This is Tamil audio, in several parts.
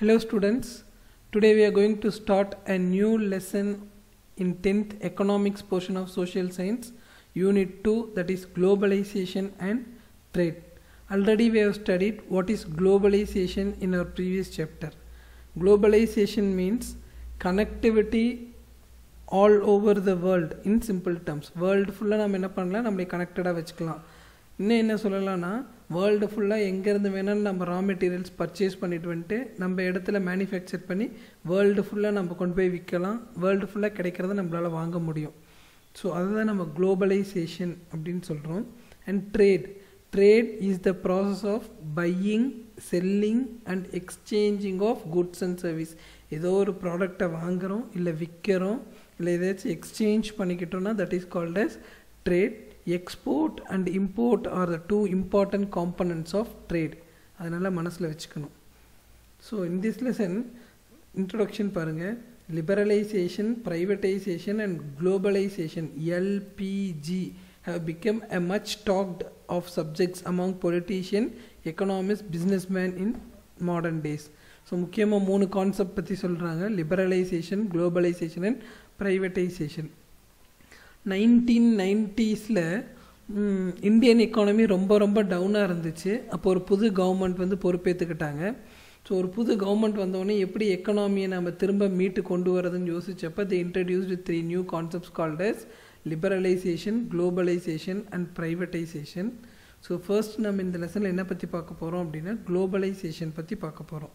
Hello students, today we are going to start a new lesson in 10th economics portion of social science unit 2 that is globalization and trade. Already we have studied what is globalization in our previous chapter. Globalization means connectivity all over the world in simple terms. World ஃபுல்லாக நம்ம என்ன பண்ணலாம் நம்மளை கனெக்டடாக வச்சுக்கலாம் இன்னும் என்ன சொல்லலாம்னா வேர்ல்டு ஃபுல்லாக எங்கேருந்து வேணாலும் நம்ம ரா மெட்டீரியல்ஸ் பர்ச்சேஸ் பண்ணிட்டு வந்துட்டு நம்ம இடத்துல மேனுஃபேக்சர் பண்ணி வேர்ல்டு ஃபுல்லாக நம்ம கொண்டு போய் விற்கலாம் வேர்ல்டு ஃபுல்லாக கிடைக்கிறத நம்மளால் வாங்க முடியும் ஸோ அதுதான் நம்ம குளோபலைசேஷன் அப்படின்னு சொல்கிறோம் and trade trade is the process of buying selling and exchanging of goods and service ஏதோ ஒரு ப்ராடக்டை வாங்குகிறோம் இல்லை விற்கிறோம் இல்லை ஏதாச்சும் எக்ஸ்சேஞ்ச் பண்ணிக்கிட்டோம்னா that is called as trade export and import are the two important components of trade அதனால் மனசில் வச்சுக்கணும் so in this lesson introduction பாருங்கள் liberalisation privatisation and globalisation LPG have become a much talked of subjects among politician, economists, businessmen in modern days. So முக்கியமாக மூணு கான்செப்ட் பற்றி சொல்கிறாங்க liberalisation globalisation and privatisation nineteen நைன்ட்டீஸில் இந்தியன் எக்கானமி ரொம்ப ரொம்ப டவுனாக இருந்துச்சு அப்போ ஒரு புது கவர்மெண்ட் வந்து பொறுப்பேற்றுக்கிட்டாங்க ஸோ ஒரு புது கவர்மெண்ட் வந்தோடனே எப்படி எக்கனாமியை நம்ம திரும்ப மீட்டு கொண்டு வரதுன்னு யோசிச்சப்போ they introduced three new concepts called as liberalisation globalisation and privatisation so first நம்ம இந்த லெசனில் என்ன பற்றி பார்க்க போகிறோம் அப்படின்னா குளோபலைசேஷன் பற்றி பார்க்க போகிறோம்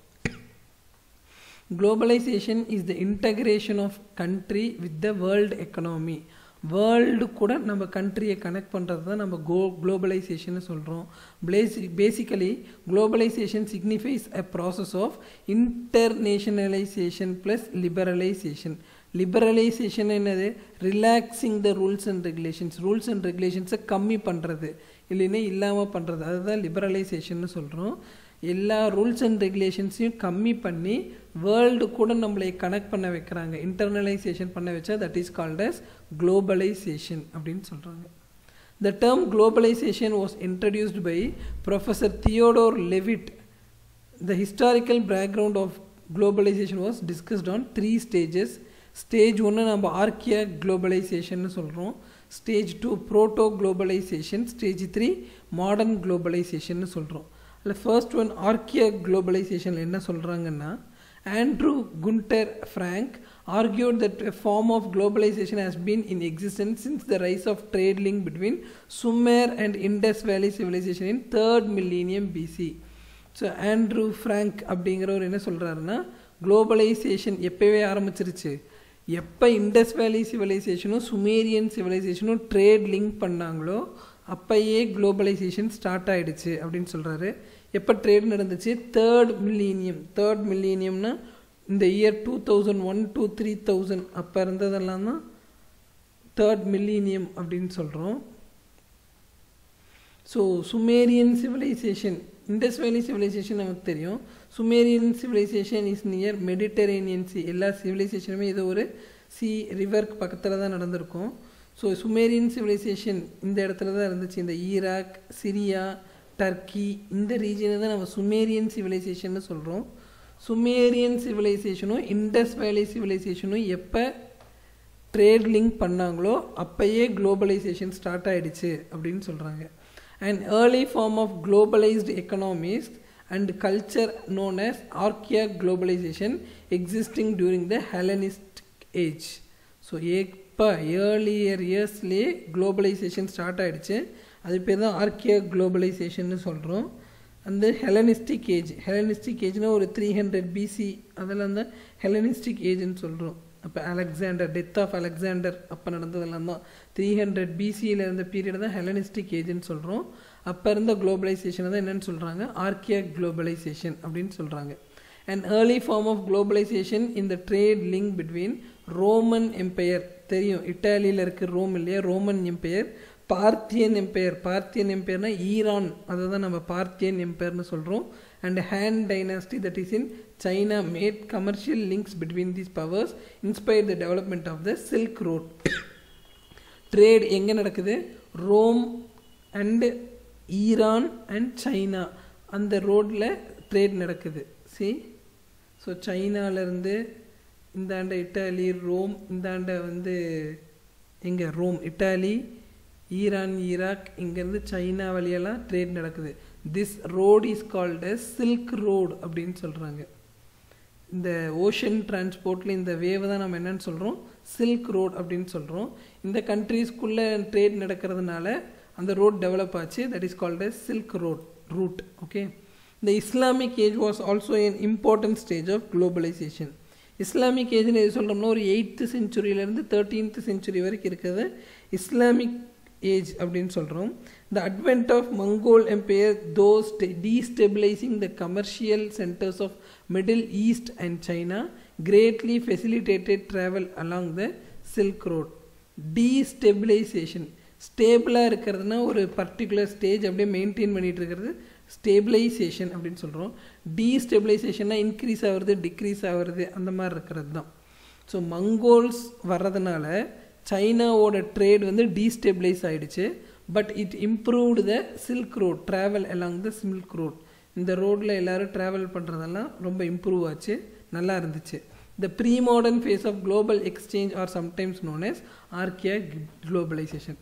globalisation is the integration of country with the world economy world கூட நம்ம கண்ட்ரியை கனெக்ட் பண்ணுறது தான் நம்ம கோ குளோபலைசேஷன் சொல்கிறோம் பேசி basically globalisation signifies a process of internationalisation plus liberalisation liberalisation என்னது relaxing the rules and regulations rules and ரெகுலேஷன்ஸை கம்மி பண்ணுறது இல்லைன்னா இல்லாமல் பண்ணுறது அதுதான் லிபரலைசேஷன் சொல்கிறோம் எல்லா ரூல்ஸ் அண்ட் ரெகுலேஷன்ஸையும் கம்மி பண்ணி வேர்ல்டு கூட நம்மளை கனெக்ட் பண்ண வைக்கிறாங்க இன்டர்னலைசேஷன் பண்ண வச்சா that is called as globalisation அப்படின்னு சொல்கிறாங்க the term globalisation was introduced by professor Theodore Levitt the historical background of globalisation was discussed on three stages stage ஒன்று நம்ம ஆர்கியா குளோபலைசேஷன் சொல்கிறோம் stage two proto globalisation stage three modern globalisation சொல்கிறோம் அதில் ஃபர்ஸ்ட் ஒன் ஆர்கியா குளோபலைசேஷன் என்ன சொல்கிறாங்கன்னா Andrew Gunder Frank argued that a form of globalization has been in existence since the rise of trade link between Sumer and Indus Valley civilization in 3rd millennium BC. So Andrew Frank அப்படிங்கிறவர் என்ன சொல்கிறாருன்னா குளோபலைசேஷன் எப்போவே ஆரம்பிச்சிருச்சு எப்போ இண்டஸ் வேலி சிவிலைசேஷனும் சுமேரியன் சிவிலைசேஷனும் ட்ரேட் லிங்க் பண்ணாங்களோ அப்போயே குளோபலைசேஷன் ஸ்டார்ட் ஆகிடுச்சு அப்படின்னு சொல்கிறாரு எப்போ ட்ரேட் நடந்துச்சு தேர்ட் மில்லீனியம் தேர்ட் மில்லீனியம்னா இந்த year two thousand one two three thousand அப்போ இருந்ததெல்லாம் தான் தேர்ட் மில்லீனியம் அப்படின்னு சொல்கிறோம் so Sumerian civilisation Indus valley civilisation நமக்கு தெரியும் Sumerian civilisation is near Mediterranean sea எல்லா சிவிலைசேஷனுமே ஏதோ ஒரு சி ரிவருக்கு பக்கத்தில் தான் நடந்திருக்கும் ஸோ சுமேரியன் சிவிலைசேஷன் இந்த இடத்துல தான் இருந்துச்சு இந்த ஈராக் சிரியா டர்க்கி இந்த ரீஜனை தான் நம்ம சுமேரியன் சிவிலைசேஷன் சொல்கிறோம் சுமேரியன் சிவிலைசேஷனும் இண்டஸ் வேலி சிவிலைசேஷனும் எப்போ ட்ரேட் லிங்க் பண்ணாங்களோ அப்போயே குளோபலைசேஷன் ஸ்டார்ட் ஆகிடுச்சு அப்படின்னு சொல்கிறாங்க and early form of globalised economies and culture known as archaic globalisation existing during the Hellenist age so எப்போ ஏர்லியர் இயர்ஸ்லேயே குளோபலைசேஷன் ஸ்டார்ட் ஆகிடுச்சு அது பேர் தான் ஆர்கியா குளோபலைசேஷன் சொல்கிறோம் அந்த ஹெலனிஸ்டிக் ஏஜ் ஹெலனிஸ்டிக் ஏஜ்னால் ஒரு த்ரீ ஹண்ட்ரட் பிசி அதெல்லாம் தான் ஹெலனிஸ்டிக் ஏஜ்னு சொல்கிறோம் அப்போ அலெக்சாண்டர் டெத் ஆஃப் அலெக்சாண்டர் அப்போ நடந்ததெல்லாம் தான் த்ரீ ஹண்ட்ரட் பிசியில் இருந்த பீரியட் தான் ஹெலனிஸ்டிக் ஏஜ்னு சொல்கிறோம் அப்போ இருந்த குளோபலைசேஷனை தான் என்னென்னு சொல்கிறாங்க ஆர்கியா குளோபலைசேஷன் அப்படின்னு சொல்கிறாங்க and early form of globalisation இந்த trade link between Roman empire தெரியும் இட்டாலியில் இருக்க ரோம் இல்லையா Roman empire Parthian empire Parthian எம்பையர்னா ஈரான் அதை தான் நம்ம பார்த்தியன் எம்பையர்னு சொல்கிறோம் and Han dynasty that is in China made commercial links between these powers inspire the development of the silk road trade எங்கே நடக்குது Rome and Iran and China அந்த ரோட்டில் ட்ரேட் நடக்குது சி ஸோ சைனாலேருந்து இந்தாண்ட இட்டாலி ரோம் இந்தாண்ட வந்து எங்கே ரோம் இட்டாலி ஈரான் ஈராக் இங்கேருந்து சைனா வழியெல்லாம் ட்ரேட் நடக்குது this road is called silk road அப்படின்னு சொல்கிறாங்க இந்த ஓஷன் டிரான்ஸ்போர்ட்டில் இந்த வேவை தான் நம்ம என்னன்னு சொல்கிறோம் சில்க் ரோட் அப்படின்னு சொல்கிறோம் இந்த கண்ட்ரீஸ்க்குள்ளே ட்ரேட் நடக்கிறதுனால அந்த ரோட் டெவலப் ஆச்சு that is called silk road route okay இந்த Islamic age was also an important stage of globalisation Islamic ஏஜ்னு எது சொல்கிறோம்னா ஒரு எயித்து செஞ்சுரியிலேருந்து தேர்ட்டீன்த் செஞ்சுரி வரைக்கும் இருக்கிறது இஸ்லாமிக் ஏஜ் அப்படின்னு சொல்கிறோம் the advent of Mongol empire those destabilising the commercial centres of middle east and China greatly facilitated travel along the silk road destabilisation ஸ்டேபிளாக இருக்கிறதுனா ஒரு பர்டிகுலர் ஸ்டேஜ் அப்படியே மெயின்டைன் பண்ணிகிட்டு இருக்கிறது ஸ்டேபிளைசேஷன் அப்படின்னு சொல்கிறோம் டீஸ்டெபிளைசேஷன்னா இன்க்ரீஸ் ஆகுறது டிக்ரீஸ் ஆகுறது அந்த மாதிரி இருக்கிறது தான் ஸோ மங்கோல்ஸ் வர்றதுனால சைனாவோட ட்ரேட் வந்து டீஸ்டெபிளைஸ் ஆகிடுச்சு but it improved the silk road travel along the silk road இந்த ரோட்டில் எல்லோரும் ட்ராவல் பண்ணுறதெல்லாம் ரொம்ப இம்ப்ரூவ் ஆச்சு நல்லா இருந்துச்சு the pre modern phase of global exchange are sometimes known as archaic globalisation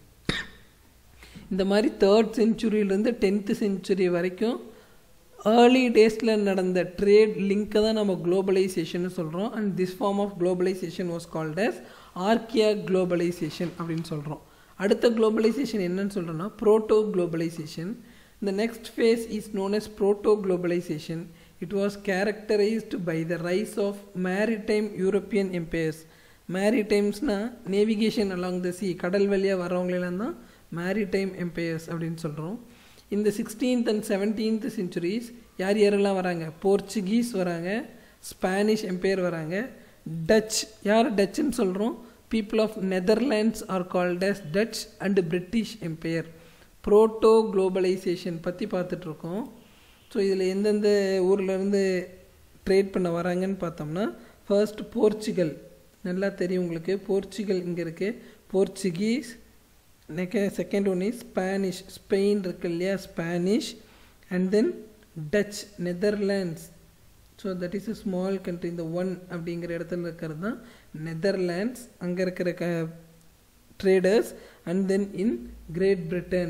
இந்த மாதிரி தேர்ட் செஞ்சுரியிலேருந்து டென்த்து செஞ்சுரி வரைக்கும் ஏர்லி டேஸில் நடந்த ட்ரேட் லிங்க்கை தான் நம்ம குளோபலைசேஷன் சொல்கிறோம் and this form of globalisation was called as archaic globalisation அப்படின்னு சொல்கிறோம் அடுத்த குளோபலைசேஷன் என்னன்னு சொல்கிறோன்னா ப்ரோட்டோ குளோபலைசேஷன் இந்த next phase is known as proto globalisation it was characterised by the rise of maritime European empires மேரிடைம்ஸ்னால் navigation along the sea கடல் வழியாக வரவங்களெல்லாம் தான் மேரிடைம் எம்பையர்ஸ் அப்படின்னு சொல்கிறோம் இந்த சிக்ஸ்டீன்த் அண்ட் செவன்டீன்த் செஞ்சுரிஸ் யார் யாரெல்லாம் வராங்க போர்ச்சுகீஸ் வராங்க ஸ்பானிஷ் எம்பையர் வராங்க டச் யார் டச்சுன்னு சொல்கிறோம் people of Netherlands are called as Dutch and British empire proto globalisation பற்றி பார்த்துட்ருக்கோம் ஸோ இதில் எந்தெந்த ஊர்லேருந்து ட்ரேட் பண்ண வராங்கன்னு பார்த்தோம்னா ஃபர்ஸ்ட் போர்ச்சுகல் நல்லா தெரியும் உங்களுக்கு போர்ச்சுகல் இங்கே இருக்குது போர்ச்சுகீஸ் நெக்க second one is Spanish Spain இருக்கு இல்லையா Spanish and then Dutch Netherlands so that is a small country இந்த ஒன் அப்படிங்கிற இடத்துல இருக்கிறது தான் நெதர்லாண்ட்ஸ் அங்கே இருக்கிற க traders and then in Great Britain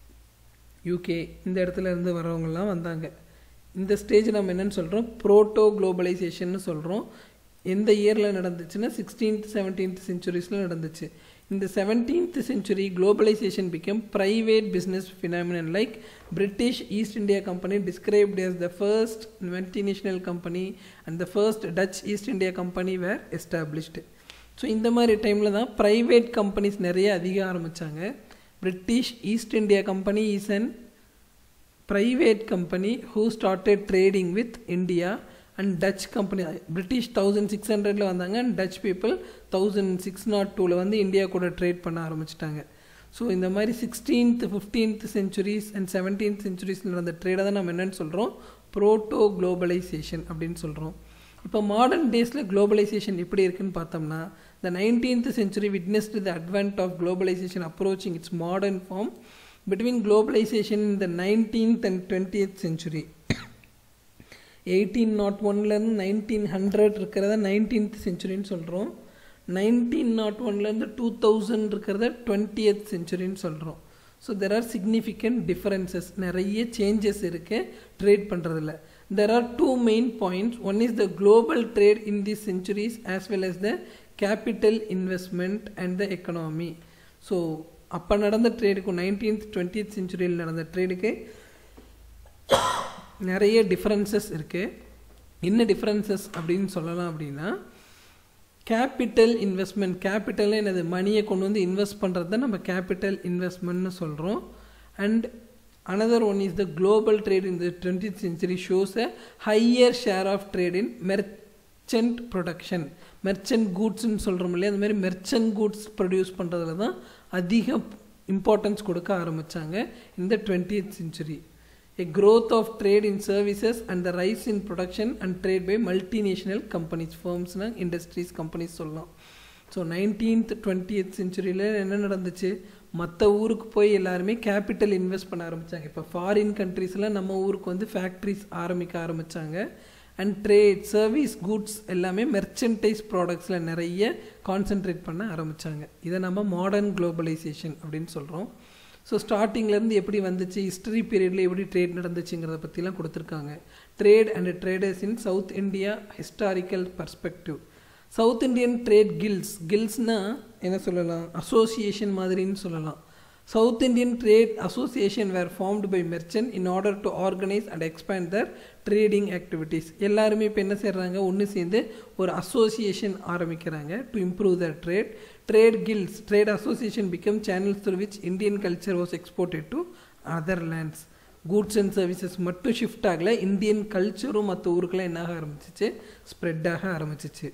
UK இந்த இடத்துல இருந்து வரவங்கலாம் வந்தாங்க இந்த ஸ்டேஜ் நம்ம என்னன்னு சொல்கிறோம் ப்ரோட்டோ குளோபலைசேஷன் சொல்கிறோம் எந்த இயரில் நடந்துச்சுன்னா சிக்ஸ்டீன்த் செவன்டீன்த் செஞ்சுரிஸில் நடந்துச்சு இந்த seventeenth century globalisation become private business phenomenon like British East India company described as the first multinational company and the first Dutch East India company were established so இந்த மாதிரி டைமில் தான் ப்ரைவேட் கம்பெனிஸ் நிறைய அதிக ஆரம்பித்தாங்க British East India company is an private company who started trading with India and Dutch company British thousand six ஹண்ட்ரடில் வந்தாங்க and Dutch people thousand six not டூவில் வந்து இந்தியா கூட ட்ரேட் பண்ண ஆரம்பிச்சிட்டாங்க ஸோ இந்த மாதிரி sixteenth fifteenth centuries and seventeenth செஞ்சுரிஸில் நடந்த ட்ரேடை தான் நம்ம என்னென்னு சொல்கிறோம் ப்ரோட்டோ குளோபலைசேஷன் அப்படின்னு சொல்கிறோம் இப்போ மாடர்ன் டேஸில் குளோபலைசேஷன் எப்படி இருக்குன்னு பார்த்தோம்னா the nineteenth century witnessed the advent of globalisation approaching its modern form between globalisation in the nineteenth and twentieth century eighteen not ஒன்லேருந்து நைன்டீன் ஹண்ட்ரட் இருக்கிறத நைன்டீன்த் செஞ்சுரின்னு சொல்கிறோம் நைன்டீன் நாட் ஒன்லேருந்து டூ தௌசண்ட் இருக்கிறத டுவெண்ட்டியத் செஞ்சுரின்னு சொல்கிறோம் so there are significant differences நிறைய சேஞ்சஸ் இருக்குது ட்ரேட் பண்ணுறதுல there are two main points one is the global trade in the centuries as well as the capital investment and the economy so அப்போ நடந்த ட்ரேடுக்கும் நைன்டீன்த் டுவெண்ட்டியத் செஞ்சுரியில் நடந்த ட்ரேடுக்கு நிறைய டிஃப்ரென்சஸ் இருக்குது என்ன டிஃப்ரென்சஸ் அப்படின்னு சொல்லலாம் அப்படின்னா கேபிட்டல் இன்வெஸ்ட்மெண்ட் கேபிட்டல் என்னது மணியை கொண்டு வந்து இன்வெஸ்ட் பண்ணுறது தான் நம்ம கேபிட்டல் இன்வெஸ்ட்மெண்ட்னு சொல்கிறோம் and another one is the global trade in the twenty century shows a higher share of trade in merchant production merchant கூட்ஸ்ன்னு சொல்கிறோம் இல்லையா அந்த மாதிரி மெர்ச்சன்ட் கூட்ஸ் ப்ரொடியூஸ் பண்ணுறதுல தான் அதிக இம்பார்ட்டன்ஸ் கொடுக்க ஆரம்பித்தாங்க இந்த twentieth century a growth of trade in services and the rise in production and trade by multinational companies firmsனா industries companies சொல்லலாம் ஸோ நைன்டீன்த் டுவெண்ட்டியத் செஞ்சுரியில் என்ன நடந்துச்சு மற்ற ஊருக்கு போய் எல்லாருமே கேபிட்டல் இன்வெஸ்ட் பண்ண ஆரம்பித்தாங்க இப்போ ஃபாரின் கண்ட்ரீஸில் நம்ம ஊருக்கு வந்து ஃபேக்ட்ரிஸ் ஆரம்பிக்க ஆரம்பித்தாங்க அண்ட் ட்ரேட் சர்வீஸ் குட்ஸ் எல்லாமே மெர்ச்சன்டைஸ் ப்ராடக்ட்ஸில் நிறைய கான்சென்ட்ரேட் பண்ண ஆரம்பித்தாங்க இதை நம்ம மாடர்ன் குளோபலைசேஷன் அப்படின்னு சொல்கிறோம் ஸோ ஸ்டார்டிங்லேருந்து எப்படி வந்துச்சு ஹிஸ்டரி பீரியடில் எப்படி ட்ரேட் நடந்துச்சுங்கிறத பற்றிலாம் கொடுத்துருக்காங்க trade and traders in South India historical perspective South Indian trade guilds கில்ஸ்னால் என்ன சொல்லலாம் அசோசியேஷன் மாதிரின்னு சொல்லலாம் South Indian trade association were formed by merchant in order to organise and expand their trading activities எல்லாருமே இப்போ என்ன செய்கிறாங்க ஒன்று சேர்ந்து ஒரு அசோசியேஷன் ஆரம்பிக்கிறாங்க to improve the trade trade guilds trade association become channels through which Indian culture was exported to other lands goods and services மட்டும் ஷிஃப்ட் ஆகலை இந்தியன் கல்ச்சரும் மற்ற ஊருக்கெல்லாம் என்ன ஆக ஆரம்பிச்சிச்சு ஸ்ப்ரெட் ஆக ஆரம்பிச்சிச்சு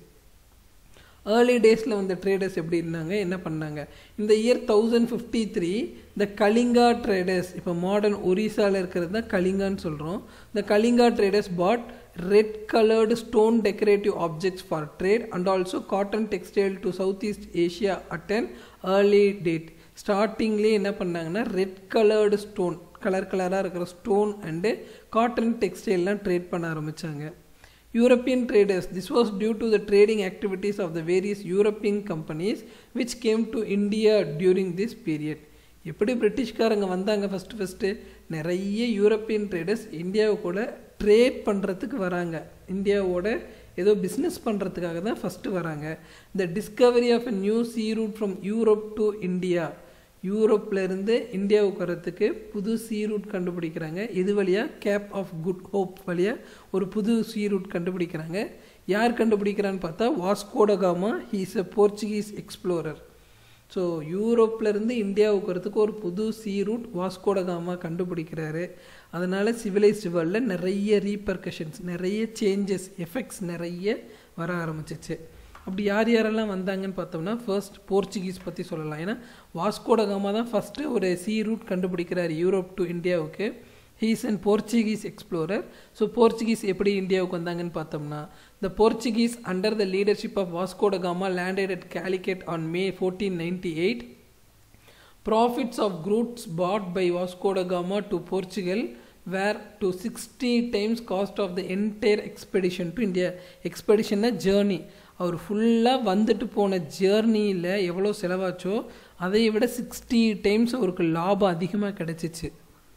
ஏர்லி டேஸில் வந்த ட்ரேடர்ஸ் எப்படி இருந்தாங்க என்ன பண்ணாங்க இந்த இயர் தௌசண்ட் ஃபிஃப்டி த்ரீ இந்த கலிங்கா ட்ரேடர்ஸ் இப்போ மாடர்ன் ஒரிசாவில் இருக்கிறது தான் கலிங்கான்னு சொல்கிறோம் இந்த Kalinga traders bought red coloured stone decorative objects for trade and also cotton textile to South East Asia at an early date ஸ்டார்டிங்லேயே என்ன பண்ணாங்கன்னா ரெட் கலர்டு ஸ்டோன் கலர் கலராக இருக்கிற ஸ்டோன் அண்டு காட்டன் டெக்ஸ்டைல்லாம் ட்ரேட் பண்ண ஆரம்பித்தாங்க European traders. This was due to the trading activities of the various European companies which came to India during this period. எப்படி பிரிட்டிஷ்காரங்க வந்தாங்க ஃபஸ்ட்டு ஃபஸ்ட்டு நிறைய யூரோப்பியன் ட்ரேடர்ஸ் இந்தியாவை கூட ட்ரேட் பண்ணுறதுக்கு வராங்க இந்தியாவோட ஏதோ பிஸ்னஸ் பண்ணுறதுக்காக தான் ஃபஸ்ட்டு வராங்க the discovery of a new sea route from Europe to India யூரோப்லேருந்து இந்தியாவுக்கு வரத்துக்கு புது சீ ரூட் கண்டுபிடிக்கிறாங்க இது வழியாக கேப் ஆஃப் குட் ஹோப் வழியாக ஒரு புது சீ ரூட் கண்டுபிடிக்கிறாங்க யார் கண்டுபிடிக்கிறான்னு பார்த்தா Vasco da Gama he's a Portuguese explorer so யூரோப்லேருந்து இந்தியாவுக்கு வரத்துக்கு ஒரு புது சீ ரூட் வாஸ்கோடகாமா கண்டுபிடிக்கிறாரு அதனால் சிவிலைஸ்டு வேர்ல்டில் நிறைய ரீபர்கஷன்ஸ் நிறைய சேஞ்சஸ் எஃபெக்ட்ஸ் நிறைய வர ஆரம்பிச்சிச்சு அப்படி யார் யாரெல்லாம் வந்தாங்கன்னு பார்த்தோம்னா ஃபர்ஸ்ட் போர்ச்சுகீஸ் பற்றி சொல்லலாம் ஏன்னா வாஸ்கோடகாமா தான் ஃபஸ்ட்டு ஒரு சீ ரூட் கண்டுபிடிக்கிறார் யூரோப் டு இந்தியாவுக்கு he's and Portuguese explorer so Portuguese எப்படி இந்தியாவுக்கு வந்தாங்கன்னு பார்த்தோம்னா the Portuguese under the leadership of Vasco da Gama landed at Calicut on May fourteen ninety eight profits of crudes brought by Vasco da Gama to Portugal were to sixty times cost of the entire expedition to India எக்ஸ்பெடிஷன்னா ஜேர்னி அவர் ஃபுல்லாக வந்துட்டு போன ஜேர்னியில் எவ்வளோ செலவாச்சோ அதை விட சிக்ஸ்டி டைம்ஸ் அவருக்கு லாபம் அதிகமாக கிடச்சிச்சு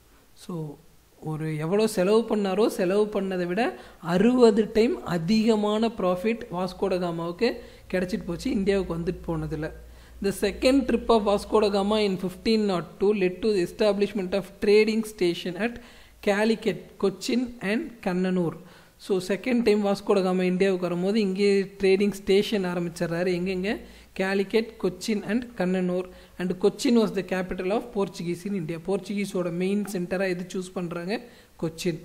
ஸோ ஒரு எவ்வளோ செலவு பண்ணாரோ செலவு பண்ணதை விட அறுபது டைம் அதிகமான ப்ராஃபிட் வாஸ்கோடகாமாவுக்கு கிடச்சிட்டு போச்சு இந்தியாவுக்கு வந்துட்டு போனதில் the second trip of Vasco da Gama in fifteen nought two led to establishment of trading station at Calicut Cochin and Cannanore so second time Vasco da Gama இந்தியாவுக்கு வரும்போது இங்கே ட்ரேடிங் ஸ்டேஷன் ஆரம்பிச்சிடுறாரு எங்கெங்கே Calicut Cochin and Cannanore and Cochin was the capital of Portuguese in India போர்ச்சுகீஸோட மெயின் சென்டராக எது சூஸ் பண்ணுறாங்க கொச்சின்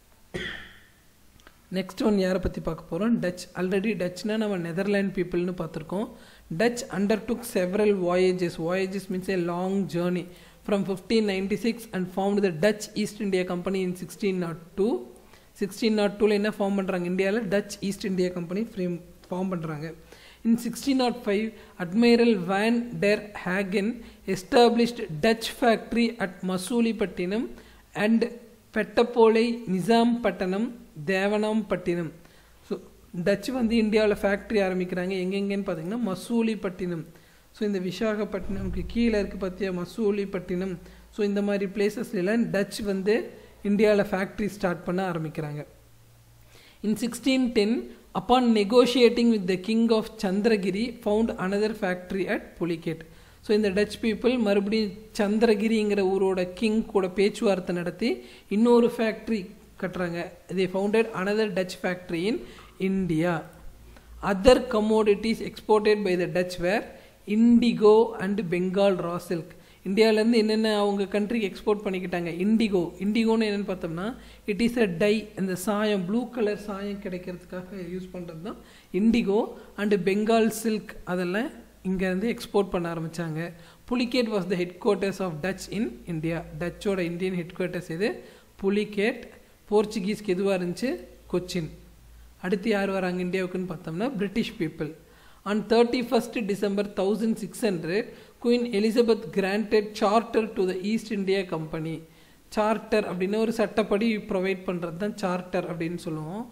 நெக்ஸ்ட் ஒன் யாரை பற்றி பார்க்க போகிறோம் டச் ஆல்ரெடி டச்னா நம்ம நெதர்லாண்ட் பீப்புள்னு பார்த்துருக்கோம் Dutch under took several voyages voyages means a long journey from fifteen ninety six and form the Dutch East India Company in sixteen nought two sixteen nought டூவில் என்ன ஃபார்ம் பண்ணுறாங்க இந்தியாவில் Dutch East India Company frame form பண்ணுறாங்க in sixteen nought five admiral van der Hagen established Dutch factory at Masulipatnam and பெட்டப்போலை நிசாம்பட்டினம் தேவனாம்பட்டினம் ஸோ டச் வந்து இந்தியாவில் ஃபேக்ட்ரி ஆரம்பிக்கிறாங்க எங்கெங்கன்னு பார்த்தீங்கன்னா மசூலிப்பட்டினம் ஸோ இந்த விசாகப்பட்டினம்க்கு கீழே இருக்குது பார்த்தியா மசூலிப்பட்டினம் ஸோ இந்த மாதிரி பிளேசஸ்லாம் டச் வந்து இந்தியாவில் ஃபேக்ட்ரி ஸ்டார்ட் பண்ண ஆரம்பிக்கிறாங்க in sixteen ten upon negotiating with the king of Chandragiri found another factory at Pulicat so இந்த டச் பீப்புள் மறுபடியும் சந்திரகிரிங்கிற ஊரோட கிங் கூட பேச்சுவார்த்தை நடத்தி இன்னொரு ஃபேக்ட்ரி கட்டுறாங்க இதே founded another Dutch factory in India other commodities exported by the Dutch were indigo and Bengal raw silk இந்தியாவிலேருந்து என்னென்ன அவங்க கண்ட்ரிக்கு எக்ஸ்போர்ட் பண்ணிக்கிட்டாங்க இண்டிகோ இண்டிகோன்னு என்னென்னு பார்த்தோம்னா இட் இஸ் அ டை இந்த சாயம் ப்ளூ கலர் சாயம் கிடைக்கிறதுக்காக யூஸ் பண்ணுறது தான் இண்டிகோ அண்டு பெங்கால் சில்க் அதெல்லாம் இங்கேருந்து எக்ஸ்போர்ட் பண்ண ஆரம்பித்தாங்க Pulicat was the headquarters of Dutch in India டச்சோட இந்தியன் ஹெட் குவார்ட்டர்ஸ் எது புலிகேட் போர்ச்சுகீஸ்க்கு எதுவாக இருந்துச்சு கொச்சின் அடுத்து யார் வராங்க இந்தியாவுக்குன்னு பார்த்தோம்னா British people on thirty first December thousand six hundred queen Elizabeth granted charter to the East India Company charter அப்படின்னு ஒரு சட்டப்படி ப்ரொவைட் பண்ணுறது தான் சார்ட்டர் அப்படின்னு சொல்லுவோம்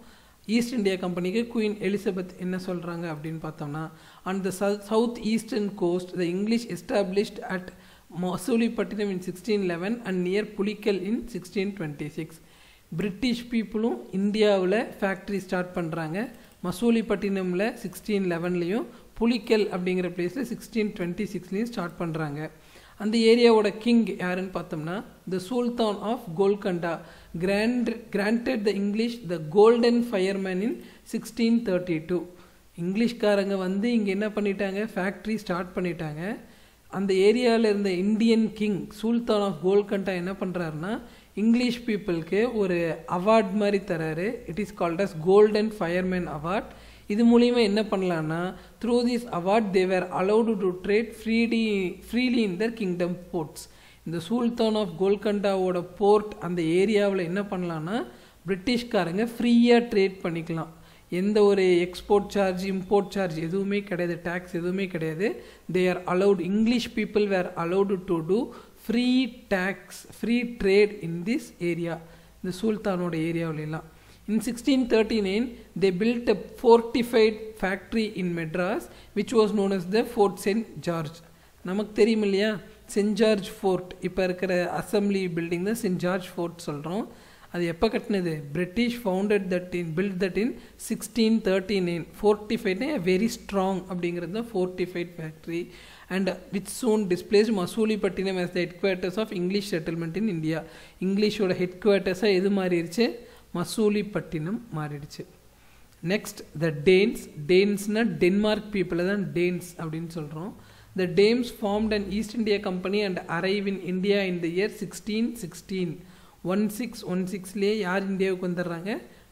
ஈஸ்ட் இந்தியா கம்பெனிக்கு குயின் எலிசபெத் என்ன சொல்கிறாங்க அப்படின்னு பார்த்தோம்னா on the south eastern coast the English established at Masulipatnam in sixteen eleven and near Pulicat in sixteen twenty six British பீப்புளும் இந்தியாவில் ஃபேக்ட்ரி ஸ்டார்ட் பண்ணுறாங்க மசூலிப்பட்டினமில் சிக்ஸ்டீன் லெவன்லேயும் புலிக்கல் அப்படிங்கிற பிளேஸில் சிக்ஸ்டீன் டுவெண்ட்டி சிக்ஸ்லேயும் ஸ்டார்ட் பண்ணுறாங்க அந்த ஏரியாவோட கிங் யாருன்னு பார்த்தோம்னா the sultan of Golconda grand granted the English the golden firman in sixteen thirty two இங்கிலீஷ்காரங்க வந்து இங்கே என்ன பண்ணிட்டாங்க ஃபேக்ட்ரி ஸ்டார்ட் பண்ணிட்டாங்க அந்த ஏரியாவில் இருந்த Indian king sultan of Golconda என்ன பண்ணுறாருன்னா இங்கிலீஷ் பீப்புளுக்கு ஒரு அவார்ட் மாதிரி தராரு it is called as golden firman award இது மூலிமா என்ன பண்ணலான்னா through this award they were allowed to trade freely freely in their kingdom ports இந்த சுல்தான் ஆஃப் கோல்கண்டாவோட போர்ட் அந்த ஏரியாவில் என்ன பண்ணலான்னா பிரிட்டிஷ்காரங்க ஃப்ரீயாக ட்ரேட் பண்ணிக்கலாம் எந்த ஒரு எக்ஸ்போர்ட் சார்ஜ் இம்போர்ட் சார்ஜ் எதுவுமே கிடையாது டேக்ஸ் எதுவுமே கிடையாது they are allowed English people were allowed to do free tax free trade in this area இந்த சுல்தானோட ஏரியாவிலலாம் In 1639, they built a fortified factory in Madras, which was known as the Fort St. George. நமக்கு தெரியும் இல்லையா சென்ட் ஜார்ஜ் ஃபோர்ட் இப்போ இருக்கிற அசம்பிளி பில்டிங் தான் சென்ட் ஜார்ஜ் ஃபோர்ட் சொல்கிறோம் அது எப்போ கட்டினது British founded that in built that in sixteen thirty nine ஃபோர்ட்டிஃபைட்னா வெரி ஸ்ட்ராங் அப்படிங்கிறது தான் fortified factory and which soon displace Masulipatnam as the headquarters of English settlement in India இங்கிலீஷோட ஹெட் குவார்ட்டர்ஸாக எது மாறிடுச்சு மசூலிப்பட்டினம் மாறிடுச்சு நெக்ஸ்ட் த டேன்ஸ் டேன்ஸ்னால் டென்மார்க் பீப்புளை தான் டேன்ஸ் அப்படின்னு சொல்கிறோம் the Danes formed and East India Company and arrive in India in the year sixteen sixteen one six one சிக்ஸ்லேயே யார் இந்தியாவுக்கு வந்துடுறாங்க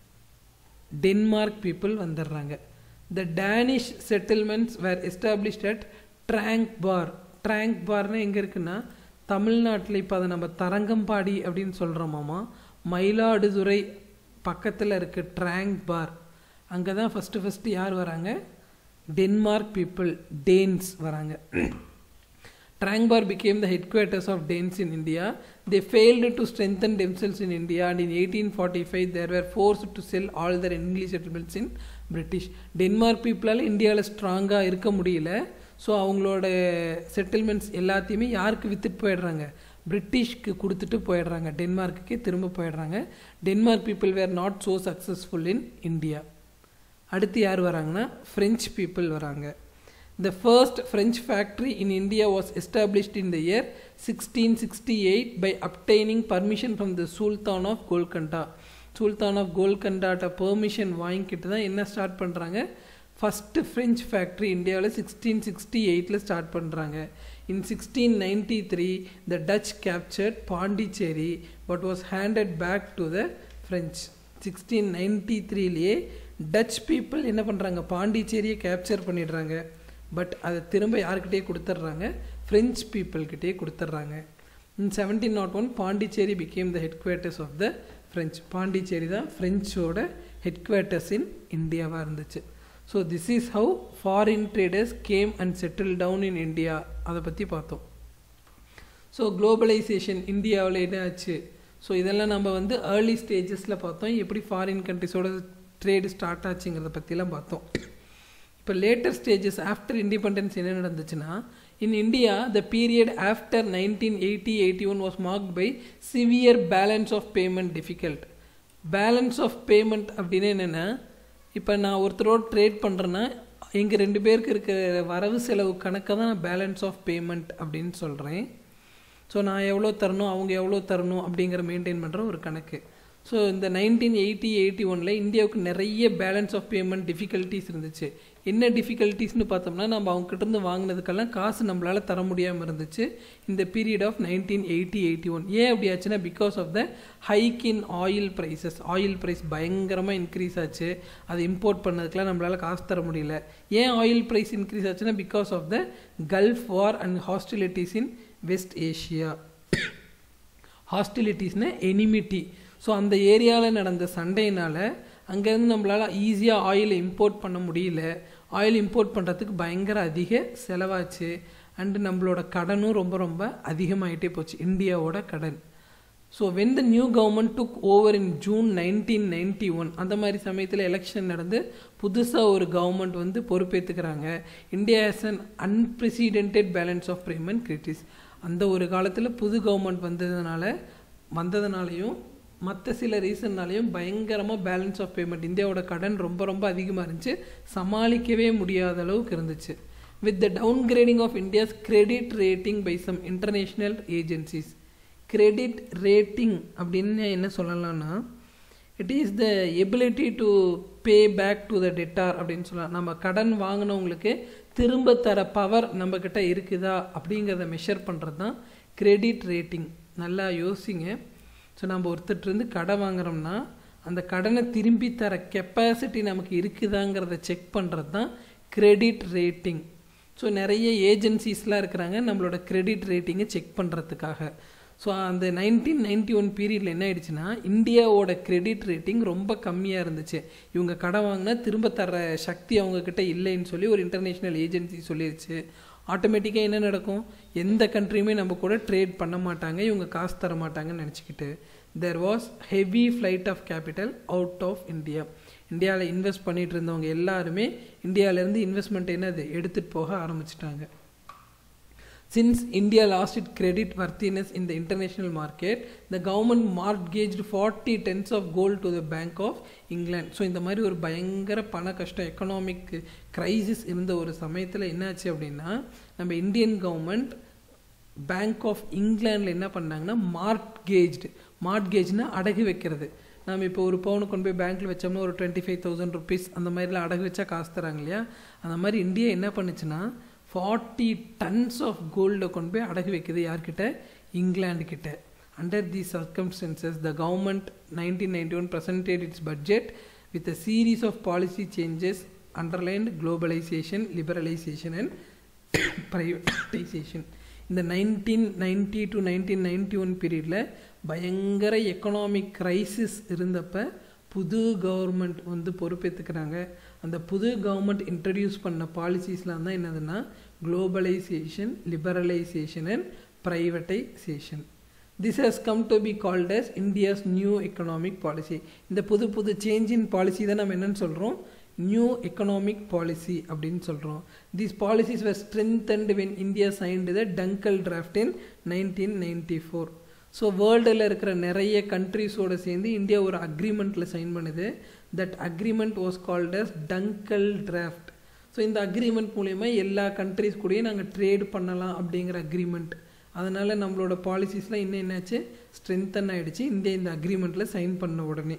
டென்மார்க் பீப்புள் வந்துடுறாங்க the Danish settlements were established at Tranquebar ட்ராங்க் பார்னா எங்கே இருக்குன்னா தமிழ்நாட்டில் இப்போ அதை நம்ம தரங்கம்பாடி அப்படின்னு சொல்கிறோமாமா மயிலாடுதுறை பக்கத்தில் இருக்க ட்ராங்க் பார் அங்கே தான் ஃபஸ்ட்டு ஃபஸ்ட்டு யார் வராங்க டென்மார்க் பீப்புள் டேன்ஸ் வராங்க Trangbar became the headquarters of Danes in India. They failed to strengthen themselves in India and in 1845 they were forced to sell all their English settlements in British. Denmark பீப்புளால் இந்தியாவில் ஸ்ட்ராங்காக இருக்க முடியல ஸோ அவங்களோட செட்டில்மெண்ட்ஸ் எல்லாத்தையுமே யாருக்கு விற்றுட்டு போயிடுறாங்க பிரிட்டிஷ்க்கு கொடுத்துட்டு போயிடுறாங்க டென்மார்க்குக்கே திரும்ப போயிடுறாங்க Denmark people were not so successful in India அடுத்து யார் வராங்கன்னா ஃப்ரெஞ்ச் பீப்புள் வராங்க The first French factory in India was established in the year 1668 by obtaining permission from the Sultan of Golconda. Sultan of கோல்கண்டாட்ட பெர்மிஷன் வாங்கிக்கிட்டு தான் என்ன ஸ்டார்ட் பண்ணுறாங்க ஃபஸ்ட்டு ஃப்ரெஞ்ச் ஃபேக்ட்ரி இந்தியாவில் சிக்ஸ்டீன் சிக்ஸ்டி எயிட்டில் ஸ்டார்ட் பண்ணுறாங்க in sixteen ninety three the Dutch captured Pondicherry but was handed back to the French sixteen ninety த்ரீலேயே டச் பீப்புள் என்ன பண்ணுறாங்க பாண்டிச்சேரியை கேப்சர் பண்ணிடுறாங்க பட் அதை திரும்ப யாருக்கிட்டே கொடுத்துட்றாங்க ஃப்ரெஞ்ச் பீப்புள்கிட்டே கொடுத்துட்றாங்க in seventeen nought one Pondicherry became the headquarters of the French Pondicherry தான் ஃப்ரெஞ்சோட ஹெட் குவார்ட்டர்ஸ் இன் இந்தியாவாக இருந்துச்சு so this is how foreign traders came and settle down in India அதை பற்றி பார்த்தோம் ஸோ குளோபலைசேஷன் இந்தியாவில் என்ன ஆச்சு ஸோ இதெல்லாம் நம்ம வந்து ஏர்லி ஸ்டேஜஸில் பார்த்தோம் எப்படி ஃபாரின் கண்ட்ரிஸோட ட்ரேடு ஸ்டார்ட் ஆச்சுங்கிறத பற்றிலாம் பார்த்தோம் இப்போ லேட்டர் ஸ்டேஜஸ் ஆஃப்டர் இண்டிபெண்டன்ஸ் என்ன நடந்துச்சுன்னா in India the period after nineteen eighty eighty one was mark by severe balance of payment difficult balance of payment அப்படின்னு என்னென்னா இப்போ நான் ஒருத்தரோட ட்ரேட் பண்ணுறேன்னா எங்கள் ரெண்டு பேருக்கு இருக்கிற வரவு செலவு கணக்கை தான் நான் பேலன்ஸ் ஆஃப் பேமெண்ட் அப்படின்னு சொல்கிறேன் ஸோ நான் எவ்வளோ தரணும் அவங்க எவ்வளோ தரணும் அப்படிங்கிற மெயின்டைன் பண்ணுற ஒரு கணக்கு ஸோ இந்த நைன்டீன் எயிட்டி எயிட்டி ஒனில் இந்தியாவுக்கு நிறைய பேலன்ஸ் ஆஃப் பேமெண்ட் டிஃபிகல்ட்டிஸ் இருந்துச்சு என்ன டிஃபிகல்ட்டிஸ்னு பார்த்தோம்னா நம்ம அவங்ககிட்ட வாங்கினதுக்கெல்லாம் காசு நம்மளால் தர முடியாமல் இருந்துச்சு இந்த period of nineteen eighty eighty one ஏன் அப்படி ஆச்சுன்னா because of the hike in oil prices oil price பயங்கரமாக இன்க்ரீஸ் ஆச்சு அதை இம்போர்ட் பண்ணதுக்கெலாம் நம்மளால் காசு தர முடியல ஏன் ஆயில் ப்ரைஸ் இன்க்ரீஸ் ஆச்சுன்னா because of the Gulf War and hostilities in West Asia ஹாஸ்டிலிட்டிஸ்னா எனிமிட்டி ஸோ அந்த ஏரியாவில் நடந்த சண்டையினால் அங்கேருந்து நம்மளால் ஈஸியாக ஆயில் இம்போர்ட் பண்ண முடியல ஆயில் இம்போர்ட் பண்ணுறதுக்கு பயங்கர அதிக செலவாச்சு அண்டு நம்மளோட கடனும் ரொம்ப ரொம்ப அதிகமாகிட்டே போச்சு இந்தியாவோட கடன் so when the new government took over in June nineteen ninety one அந்த மாதிரி சமயத்தில் எலெக்ஷன் நடந்து புதுசாக ஒரு கவர்மெண்ட் வந்து பொறுப்பேற்றுக்கிறாங்க India has an unprecedented balance of payment crisis அந்த ஒரு காலத்தில் புது கவர்மெண்ட் வந்ததுனால வந்ததுனாலையும் மற்ற சில ரீசன்னாலையும் பயங்கரமாக பேலன்ஸ் ஆஃப் பேமெண்ட் இந்தியாவோட கடன் ரொம்ப ரொம்ப அதிகமாக இருந்துச்சு சமாளிக்கவே முடியாத அளவுக்கு இருந்துச்சு with the downgrading of India's credit rating by some international agencies credit rating அப்படின்னு என்ன சொல்லலாம்னா it is the ability to pay back to the debtor அப்படின்னு சொல்லலாம் நம்ம கடன் வாங்கினவங்களுக்கு திரும்ப தர பவர் நம்மக்கிட்ட இருக்குதா அப்படிங்கிறத மெஷர் பண்ணுறது தான் கிரெடிட் ரேட்டிங் நல்லா யோசிங்க ஸோ நம்ம ஒருத்தர்கிட்டருந்து கடை வாங்குறோம்னா அந்த கடனை திரும்பி தர கெப்பாசிட்டி நமக்கு இருக்குதாங்கிறத செக் பண்ணுறது தான் கிரெடிட் ரேட்டிங் ஸோ நிறைய ஏஜென்சிஸ்லாம் இருக்கிறாங்க நம்மளோட கிரெடிட் ரேட்டிங்கை செக் பண்ணுறதுக்காக ஸோ அந்த நைன்டீன் நைன்டி ஒன் பீரியடில் என்ன ஆயிடுச்சுன்னா இந்தியாவோட கிரெடிட் ரேட்டிங் ரொம்ப கம்மியாக இருந்துச்சு இவங்க கடை வாங்கினா திரும்ப தர சக்தி அவங்கக்கிட்ட இல்லைன்னு சொல்லி ஒரு இன்டர்நேஷ்னல் ஏஜென்சி சொல்லிடுச்சு ஆட்டோமேட்டிக்காக என்ன நடக்கும் எந்த கண்ட்ரியுமே நம்ம கூட ட்ரேட் பண்ண மாட்டாங்க இவங்க காசு தர மாட்டாங்கன்னு நினச்சிக்கிட்டு there was heavy flight of capital out of India இந்தியாவில் இன்வெஸ்ட் பண்ணிட்டு இருந்தவங்க எல்லாருமே இந்தியாவிலேருந்து இன்வெஸ்ட்மெண்ட் என்னது எடுத்துகிட்டு போக ஆரம்பிச்சிட்டாங்க Since India lost its credit worthiness in the international market, the government mortgaged 40 tons of gold to the Bank of England. So இந்த மாதிரி ஒரு பயங்கர பண கஷ்டம் எக்கனாமிக் கிரைசிஸ் இருந்த ஒரு சமயத்தில் என்னாச்சு அப்படின்னா நம்ம இந்தியன் கவர்மெண்ட் பேங்க் ஆஃப் இங்கிலாண்டில் என்ன பண்ணாங்கன்னா மார்ட்கேஜ்டு மார்ட்கேஜ்னா அடகு வைக்கிறது நம்ம இப்போ ஒரு பவுனு கொண்டு போய் பேங்க்கில் வச்சோம்னா ஒரு டுவெண்ட்டி ஃபைவ் தௌசண்ட் ருபீஸ் அந்த மாதிரிலாம் அடகு வச்சா காசு தராங்க இல்லையா அந்த மாதிரி இந்தியா என்ன பண்ணுச்சுன்னா ஃபார்ட்டி டன்ஸ் ஆஃப் கோல்டை கொண்டு போய் அடகு வைக்குது யார்கிட்ட இங்கிலாந்து கிட்ட under the circumstances the government nineteen ninety one presented its budget with a series of policy changes underlined globalisation liberalisation and privatisation இந்த nineteen ninety to nineteen ninety one பீரியடில் பயங்கர எக்கனாமிக் க்ரைசிஸ் இருந்தப்போ புது கவர்மெண்ட் வந்து பொறுப்பேற்றுக்கிறாங்க அந்த புது கவர்மெண்ட் இன்ட்ரடியூஸ் பண்ண பாலிசிஸ்லாம் தான் என்னதுன்னா globalisation liberalisation and privatisation this has come to be called as India's new economic policy இந்த புது புது சேஞ்ச் இன் பாலிசி தான் நம்ம என்னன்னு சொல்கிறோம் நியூ எக்கனாமிக் பாலிசி அப்படின்னு சொல்கிறோம் these policies were strengthened when India signed the Dunkel Draft in nineteen ninety four so வேர்ல்டில் இருக்கிற நிறைய கண்ட்ரிஸோடு சேர்ந்து இந்தியா ஒரு அக்ரிமெண்ட்டில் சைன் பண்ணுது that agreement was called as Dunkel Draft so இந்த அக்ரிமெண்ட் மூலயமா எல்லா கண்ட்ரிஸ் கூடயும் நாங்கள் ட்ரேட் பண்ணலாம் அப்படிங்கிற அக்ரிமெண்ட் அதனால் நம்மளோட பாலிசிஸ்லாம் இன்னும் என்னாச்சு ஸ்ட்ரென்தன் ஆகிடுச்சு இந்தியா இந்த அக்ரிமெண்ட்டில் சைன் பண்ண உடனே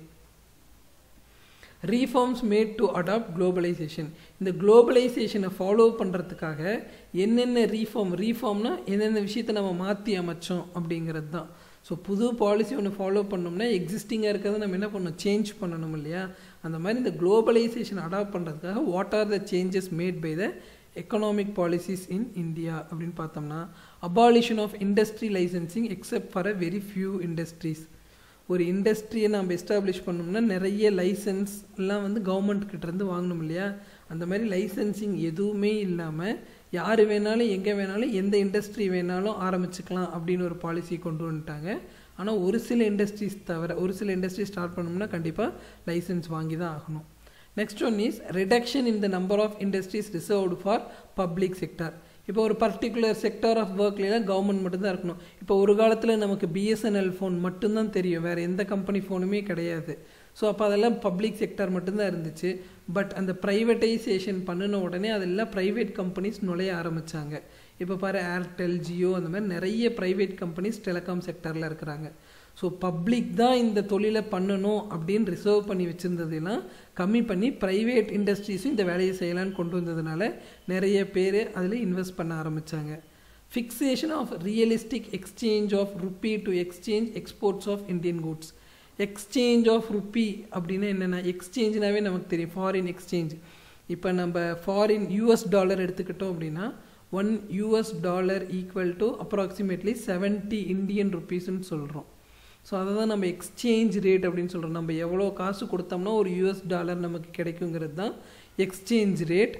reforms made to adopt globalisation இந்த குளோபலைசேஷனை ஃபாலோ பண்ணுறதுக்காக என்னென்ன ரீஃபார்ம் ரீஃபார்ம்னா எந்தெந்த விஷயத்தை நம்ம மாற்றி அமைச்சோம் அப்படிங்கிறது தான் ஸோ புது பாலிசி ஒன்று ஃபாலோ பண்ணோம்னா எக்ஸிஸ்டிங்காக இருக்கிறத நம்ம என்ன பண்ணணும் சேஞ்ச் பண்ணணும் இல்லையா அந்த மாதிரி இந்த குளோபலைசேஷன் அடாப்ட் பண்ணுறதுக்காக what are the changes made by the economic policies in India அப்படின்னு பார்த்தோம்னா abolition of industry licensing except for a very few industries ஒரு இண்டஸ்ட்ரியை நம்ம எஸ்டாப்ளிஷ் பண்ணோம்னா நிறைய லைசன்ஸ் எல்லாம் வந்து கவர்மெண்ட் கிட்டேருந்து வாங்கணும் இல்லையா அந்த மாதிரி லைசன்சிங் எதுவுமே இல்லாமல் யார் வேணாலும் எங்கே வேணாலும் எந்த இண்டஸ்ட்ரி வேணாலும் ஆரம்பிச்சுக்கலாம் அப்படின்னு ஒரு பாலிசி கொண்டு வந்துட்டாங்க ஆனால் ஒரு சில இண்டஸ்ட்ரீஸ் தவிர ஒரு சில இண்டஸ்ட்ரி ஸ்டார்ட் பண்ணோம்னா கண்டிப்பாக லைசன்ஸ் வாங்கி தான் ஆகணும் next one is reduction in the number of industries reserved for public sector இப்போ ஒரு பர்டிகுலர் செக்டார் ஆஃப் ஒர்க்லாம் கவர்மெண்ட் மட்டும்தான் இருக்கணும் இப்போ ஒரு காலத்தில் நமக்கு பிஎஸ்என்எல் ஃபோன் மட்டும்தான் தெரியும் வேறு எந்த கம்பெனி ஃபோனுமே கிடையாது ஸோ அப்போ அதெல்லாம் பப்ளிக் செக்டார் மட்டும்தான் இருந்துச்சு பட் அந்த ப்ரைவேட்டைசேஷன் பண்ணின உடனே அதெல்லாம் ப்ரைவேட் கம்பெனிஸ் நுழைய ஆரம்பித்தாங்க இப்போ பாரு ஏர்டெல் ஜியோ அந்த மாதிரி நிறைய ப்ரைவேட் கம்பெனிஸ் டெலிகாம் செக்டரில் இருக்கிறாங்க ஸோ பப்ளிக் தான் இந்த தொழிலை பண்ணணும் அப்படின்னு ரிசர்வ் பண்ணி வச்சுருந்ததெல்லாம் கம்மி பண்ணி ப்ரைவேட் இண்டஸ்ட்ரீஸும் இந்த வேலையை செய்யலான்னு கொண்டு வந்ததுனால நிறைய பேர் அதில் இன்வெஸ்ட் பண்ண ஆரம்பித்தாங்க fixation of realistic exchange of rupee to exchange exports of Indian goods exchange of rupee அப்படின்னா என்னென்னா எக்ஸ்சேஞ்ச்னாவே நமக்கு தெரியும் ஃபாரின் எக்ஸ்சேஞ்ச் இப்போ நம்ம ஃபாரின் யூஎஸ் டாலர் எடுத்துக்கிட்டோம் அப்படின்னா one US dollar equal to approximately seventy Indian ருப்பீஸ்ன்னு சொல்கிறோம் ஸோ அதை தான் நம்ம எக்ஸ்சேஞ்ச் ரேட் அப்படின்னு சொல்கிறோம் நம்ம எவ்வளோ காசு கொடுத்தோம்னா ஒரு யூஎஸ் டாலர் நமக்கு கிடைக்குங்கிறது தான் எக்ஸ்சேஞ்ச் ரேட்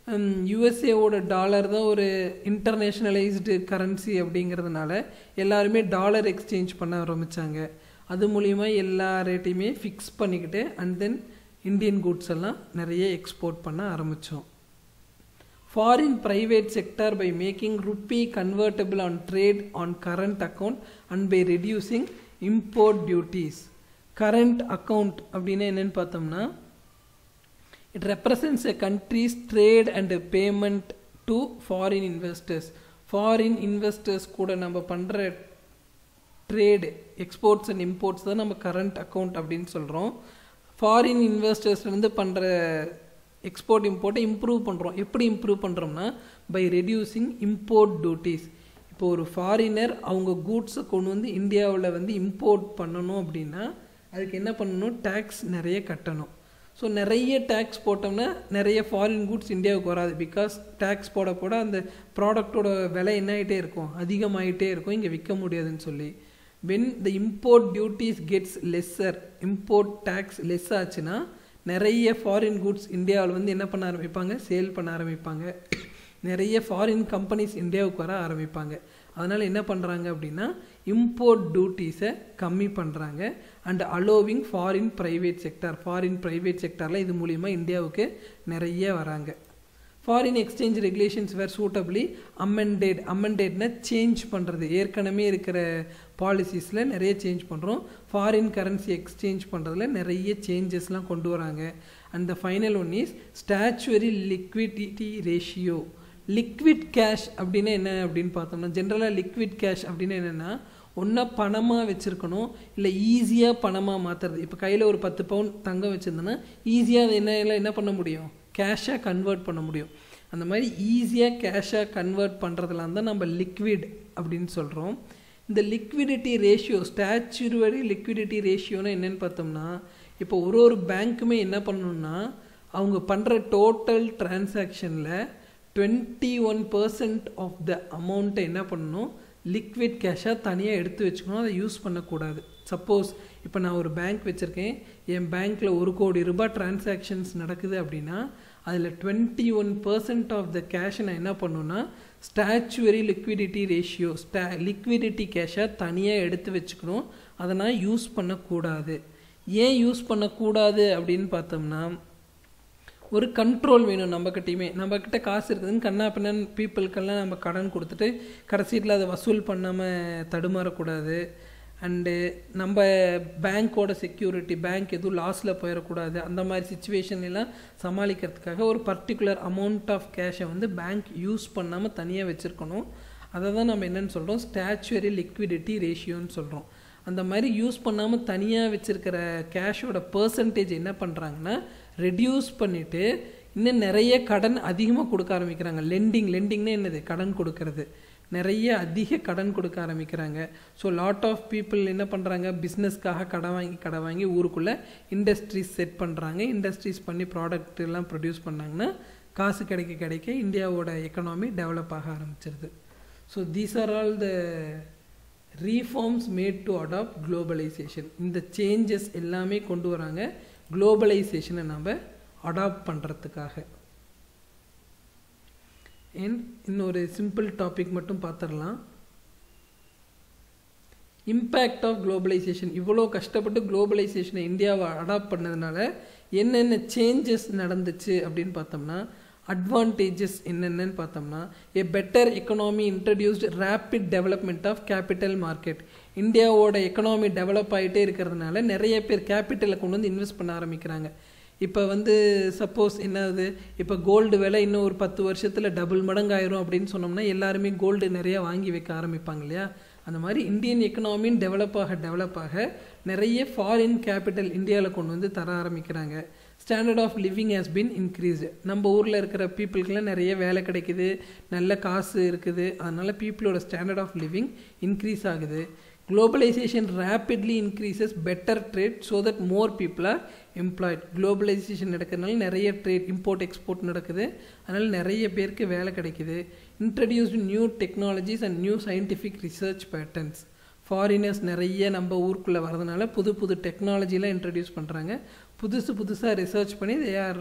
யூஎஸ்ஏவோட டாலர் தான் ஒரு இன்டர்நேஷ்னலைஸ்டு கரன்சி அப்படிங்கிறதுனால எல்லாருமே டாலர் எக்ஸ்சேஞ்ச் பண்ண ஆரம்பித்தாங்க அது மூலிமா எல்லா ரேட்டையுமே ஃபிக்ஸ் பண்ணிக்கிட்டு அண்ட் தென் இந்தியன் குட்ஸ் எல்லாம் நிறைய எக்ஸ்போர்ட் பண்ண ஆரம்பித்தோம் foreign private sector by making rupee convertible on trade on current account and by reducing import duties current account அப்படின்னா என்னன்னு பார்த்தோம்னா it represents a country's trade and payment to foreign investors foreign investors கூட நம்ம பண்ணுற ட்ரேடு எக்ஸ்போர்ட்ஸ் அண்ட் இம்போர்ட்ஸ் தான் நம்ம கரண்ட் அக்கௌண்ட் அப்படின்னு சொல்கிறோம் ஃபாரின் இன்வெஸ்டர்ஸ்லேருந்து பண்ணுற எக்ஸ்போர்ட் இம்போர்ட்டை இம்ப்ரூவ் பண்ணுறோம் எப்படி இம்ப்ரூவ் பண்ணுறோம்னா பை ரெடியூசிங் இம்போர்ட் டியூட்டிஸ் இப்போ ஒரு ஃபாரினர் அவங்க கூட்ஸை கொண்டு வந்து இந்தியாவில் வந்து இம்போர்ட் பண்ணணும் அப்படின்னா அதுக்கு என்ன பண்ணணும் டேக்ஸ் நிறைய கட்டணும் ஸோ நிறைய டேக்ஸ் போட்டோம்னா நிறைய ஃபாரின் கூட்ஸ் இந்தியாவுக்கு வராது பிகாஸ் டேக்ஸ் போட போட அந்த ப்ராடக்டோட விலை என்ன ஆகிட்டே இருக்கும் அதிகமாகிட்டே இருக்கும் இங்கே விற்க முடியாதுன்னு சொல்லி when the import duties gets lesser import tax less ஆச்சுன்னா நிறைய ஃபாரின் குட்ஸ் இந்தியாவில் வந்து என்ன பண்ண ஆரம்பிப்பாங்க சேல் பண்ண ஆரம்பிப்பாங்க நிறைய ஃபாரின் கம்பெனிஸ் இந்தியாவுக்கு வர ஆரம்பிப்பாங்க அதனால் என்ன பண்ணுறாங்க அப்படின்னா இம்போர்ட் டியூட்டிஸை கம்மி பண்ணுறாங்க and allowing foreign private sector foreign private செக்டாரில் இது மூலிமா இந்தியாவுக்கு நிறைய வராங்க foreign exchange regulations were suitably amended அமெண்டேட்னா சேஞ்ச் பண்ணுறது ஏற்கனவே இருக்கிற பாலிசிஸில் நிறைய சேஞ்ச் பண்ணுறோம் ஃபாரின் கரன்சி எக்ஸ்சேஞ்ச் பண்ணுறதுல நிறைய சேஞ்சஸ்லாம் கொண்டு வராங்க and the final one is statutory liquidity ratio liquid cash அப்படின்னா என்ன அப்படின்னு பார்த்தோம்னா ஜென்ரலாக லிக்விட் கேஷ் அப்படின்னா என்னென்னா ஒன்றா பணமாக வச்சுருக்கணும் இல்லை ஈஸியாக பணமாக மாற்றுறது இப்போ கையில் ஒரு பத்து பவுன் தங்கம் வச்சுருந்தோன்னா ஈஸியாக அது என்ன என்ன பண்ண முடியும் கேஷாக கன்வெர்ட் பண்ண முடியும் அந்த மாதிரி ஈஸியாக கேஷாக கன்வெர்ட் பண்ணுறதுலாம் தான் நம்ம லிக்விட் அப்படின்னு சொல்கிறோம் இந்த லிக்விடிட்டி ரேஷியோ ஸ்டாச்சுவரி லிக்விடிட்டி ரேஷியோன்னு என்னென்னு பார்த்தோம்னா இப்போ ஒரு ஒரு பேங்க்குமே என்ன பண்ணணும்னா அவங்க பண்ணுற டோட்டல் டிரான்சாக்ஷனில் twenty one percent of the அமௌண்ட்டை என்ன பண்ணணும் லிக்விட் கேஷாக தனியாக எடுத்து வச்சுக்கணும் அதை யூஸ் பண்ணக்கூடாது சப்போஸ் இப்போ நான் ஒரு பேங்க் வச்சுருக்கேன் என் பேங்க்கில் ஒரு கோடி ரூபாய் டிரான்சாக்ஷன்ஸ் நடக்குது அப்படின்னா அதில் twenty one percent of the கேஷை நான் என்ன பண்ணுன்னா ஸ்டாச்சுவரி லிக்விடிட்டி ரேஷியோ ஸ்டா லிக்விடிட்டி கேஷாக தனியாக எடுத்து வச்சுக்கணும் அதை நான் யூஸ் பண்ணக்கூடாது ஏன் யூஸ் பண்ணக்கூடாது அப்படின்னு பார்த்தோம்னா ஒரு கண்ட்ரோல் வேணும் நம்மக்கிட்டையுமே நம்மக்கிட்ட காசு இருக்குதுன்னு கண்ணா பின்னன் பீப்புளுக்கெல்லாம் நம்ம கடன் கொடுத்துட்டு கடைசியில் அதை வசூல் பண்ணாமல் தடுமாறக்கூடாது அண்டு நம்ம பேங்க்கோட செக்யூரிட்டி பேங்க் எதுவும் லாஸில் போயிடக்கூடாது அந்த மாதிரி சுச்சுவேஷன் எல்லாம் சமாளிக்கிறதுக்காக ஒரு பர்டிகுலர் அமௌண்ட் ஆஃப் கேஷை வந்து பேங்க் யூஸ் பண்ணாமல் தனியாக வச்சுருக்கணும் அதை தான் நம்ம என்னென்னு சொல்கிறோம் ஸ்டாச்சுவரி லிக்விடிட்டி ரேஷியோன்னு சொல்கிறோம் அந்த மாதிரி யூஸ் பண்ணாமல் தனியாக வச்சுருக்கிற கேஷோட பர்சன்டேஜ் என்ன பண்ணுறாங்கன்னா ரெடியூஸ் பண்ணிவிட்டு இன்னும் நிறைய கடன் அதிகமாக கொடுக்க ஆரம்பிக்கிறாங்க லெண்டிங் லெண்டிங்னா என்னது கடன் கொடுக்கறது நிறைய அதிக கடன் கொடுக்க ஆரம்பிக்கிறாங்க ஸோ லாட் ஆஃப் பீப்புள் என்ன பண்ணுறாங்க பிஸ்னஸ்க்காக கடன் வாங்கி கடன் வாங்கி ஊருக்குள்ளே இண்டஸ்ட்ரீஸ் செட் பண்ணுறாங்க இண்டஸ்ட்ரீஸ் பண்ணி ப்ராடக்ட் எல்லாம் ப்ரொடியூஸ் பண்ணாங்கன்னா காசு கிடைக்க கிடைக்க இந்தியாவோட எக்கனாமி டெவலப் ஆக ஆரம்பிச்சிருது so these are all the reforms made to adopt globalisation இந்த சேஞ்சஸ் எல்லாமே கொண்டு வராங்க குளோபலைசேஷனை நம்ம அடாப்ட் பண்ணுறதுக்காக அண்ட் இன்னொரு சிம்பிள் டாபிக் மட்டும் பார்த்துடலாம் இம்பேக்ட் ஆஃப் குளோபலைசேஷன் இவ்வளோ கஷ்டப்பட்டு குளோபலைசேஷனை இந்தியாவை அடாப்ட் பண்ணதுனால என்னென்ன சேஞ்சஸ் நடந்துச்சு அப்படின்னு பார்த்தோம்னா அட்வான்டேஜஸ் என்னென்னு பார்த்தோம்னா a better economy introduced rapid development of capital market இந்தியாவோட எக்கனாமி டெவலப் ஆகிட்டே இருக்கிறதுனால நிறைய பேர் கேபிட்டலை கொண்டு வந்து இன்வெஸ்ட் பண்ண ஆரம்பிக்கிறாங்க இப்போ வந்து சப்போஸ் என்னது இப்போ கோல்டு விலை இன்னும் ஒரு பத்து வருஷத்தில் டபுள் மடங்கு ஆயிரும் அப்படின்னு சொன்னோம்னா எல்லாருமே கோல்டு நிறையா வாங்கி வைக்க ஆரம்பிப்பாங்க இல்லையா அந்த மாதிரி இந்தியன் எக்கனாமின்னு டெவலப் ஆக டெவலப் ஆக நிறைய ஃபாரின் கேபிட்டல் இந்தியாவில் கொண்டு வந்து தர ஆரம்பிக்கிறாங்க standard of living has been increased நம்ம ஊரில் இருக்கிற பீப்புளுக்கெல்லாம் நிறைய வேலை கிடைக்குது நல்ல காசு இருக்குது அதனால் பீப்புளோட ஸ்டாண்டர்ட் ஆஃப் லிவிங் இன்க்ரீஸ் ஆகுது globalisation rapidly increases better trade so that more people are employed globalisation நடக்கிறதுனால நிறைய ட்ரேட் இம்போர்ட் எக்ஸ்போர்ட் நடக்குது அதனால் நிறைய பேருக்கு வேலை கிடைக்குது introduced new technologies and new scientific research patterns foreigners நிறைய நம்ம ஊருக்குள்ளே வரதுனால புது புது டெக்னாலஜிலாம் இன்ட்ரடியூஸ் பண்ணுறாங்க புதுசு புதுசாக ரிசர்ச் பண்ணி they are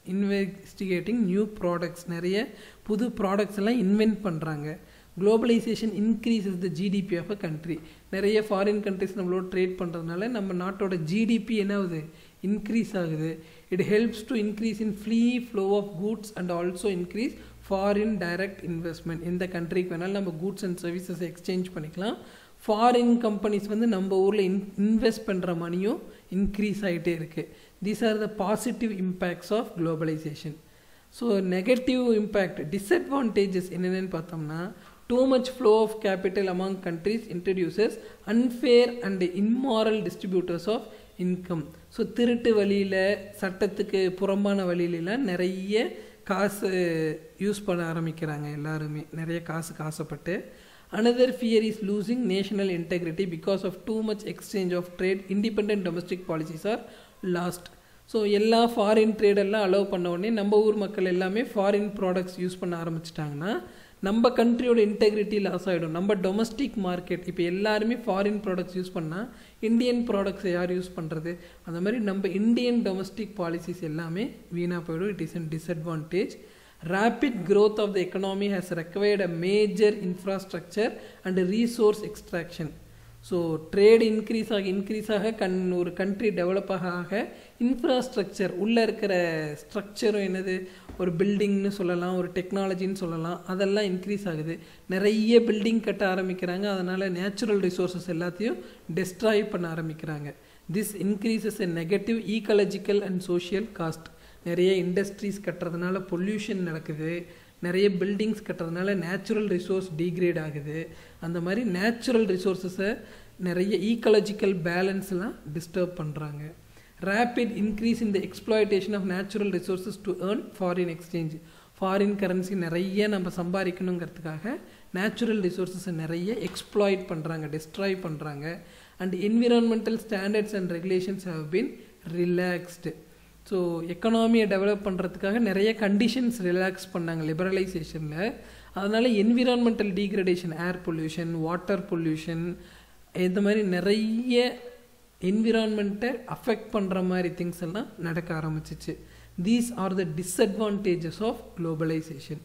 investigating new products நிறைய புது ப்ராடக்ட்ஸ் எல்லாம் இன்வென்ட் பண்ணுறாங்க globalisation increases the GDP of a country நிறைய ஃபாரின் கண்ட்ரிஸ் நம்மளோட ட்ரேட் பண்ணுறதுனால நம்ம நாட்டோட ஜிடிபி என்ன ஆகுது இன்க்ரீஸ் ஆகுது it helps to increase in free flow of goods and also increase foreign direct investment எந்த கண்ட்ரிக்கு வேணாலும் நம்ம கூட்ஸ் அண்ட் சர்வீசஸ் எக்ஸ்சேஞ்ச் பண்ணிக்கலாம் ஃபாரின் கம்பெனிஸ் வந்து நம்ம ஊரில் இன் இன்வெஸ்ட் பண்ணுற மணியும் இன்க்ரீஸ் ஆகிட்டே இருக்குது these are the positive impacts of globalisation so negative impact disadvantages என்னென்னு பார்த்தோம்னா too much flow of capital among countries introduces unfair and immoral distributors of income so திருட்டு வழியில் சட்டத்துக்கு புறம்பான வழியிலலாம் நிறைய காசு யூஸ் பண்ண ஆரம்பிக்கிறாங்க எல்லாருமே நிறைய காசு காசப்பட்டு another fear is losing national integrity because of too much exchange of trade independent domestic policies are lost so எல்லா ஃபாரின் ட்ரேடெல்லாம் அலோவ் பண்ண உடனே நம்ம ஊர் மக்கள் எல்லாமே ஃபாரின் ப்ராடக்ட்ஸ் யூஸ் பண்ண ஆரம்பிச்சிட்டாங்கன்னா நம்ம கண்ட்ரியோட இன்டெகிரிட்டி லாஸ் ஆகிடும் நம்ம டொமஸ்டிக் மார்க்கெட் இப்போ எல்லாருமே ஃபாரின் ப்ராடக்ட்ஸ் யூஸ் பண்ணால் இந்தியன் ப்ராடக்ட்ஸை யார் யூஸ் பண்ணுறது அந்த மாதிரி நம்ம இந்தியன் டொமஸ்டிக் பாலிசிஸ் எல்லாமே வீணாக போயிடும் it is an disadvantage rapid growth of the economy has required a major infrastructure and resource extraction so trade increase ஆக இன்க்ரீஸ் ஆக கண் ஒரு கண்ட்ரி டெவலப் ஆக ஆக இன்ஃப்ராஸ்ட்ரக்சர் உள்ளே இருக்கிற ஸ்ட்ரக்சரும் என்னது ஒரு பில்டிங்னு சொல்லலாம் ஒரு டெக்னாலஜின்னு சொல்லலாம் அதெல்லாம் இன்க்ரீஸ் ஆகுது நிறைய பில்டிங் கட்ட ஆரம்பிக்கிறாங்க அதனால் நேச்சுரல் ரிசோர்ஸஸ் எல்லாத்தையும் டெஸ்ட்ராய் பண்ண ஆரம்பிக்கிறாங்க this increases a negative ecological and social cost நிறைய இண்டஸ்ட்ரீஸ் கட்டுறதுனால பொல்யூஷன் நடக்குது நிறைய பில்டிங்ஸ் கட்டுறதுனால நேச்சுரல் ரிசோர்ஸ் டீக்ரேட் ஆகுது அந்த மாதிரி நேச்சுரல் ரிசோர்ஸஸை நிறைய ஈக்காலஜிக்கல் பேலன்ஸ்லாம் டிஸ்டர்ப் பண்ணுறாங்க rapid increase in the exploitation of natural resources to earn foreign exchange foreign currency நிறைய நம்ம சம்பாதிக்கணுங்கிறதுக்காக நேச்சுரல் ரிசோர்ஸஸை நிறைய எக்ஸ்ப்ளாய்ட் பண்ணுறாங்க டிஸ்ட்ராய் பண்ணுறாங்க and environmental standards and regulations have been relaxed so எக்கனாமியை டெவலப் பண்ணுறதுக்காக நிறைய கண்டிஷன்ஸ் ரிலாக்ஸ் பண்ணாங்க லிபரலைசேஷனில் அதனால் environmental degradation air pollution water pollution இந்த மாதிரி நிறைய என்விரான்மெண்ட்டை அஃபெக்ட் பண்ணுற மாதிரி திங்ஸ் எல்லாம் நடக்க ஆரம்பிச்சிச்சு these are the disadvantages of globalisation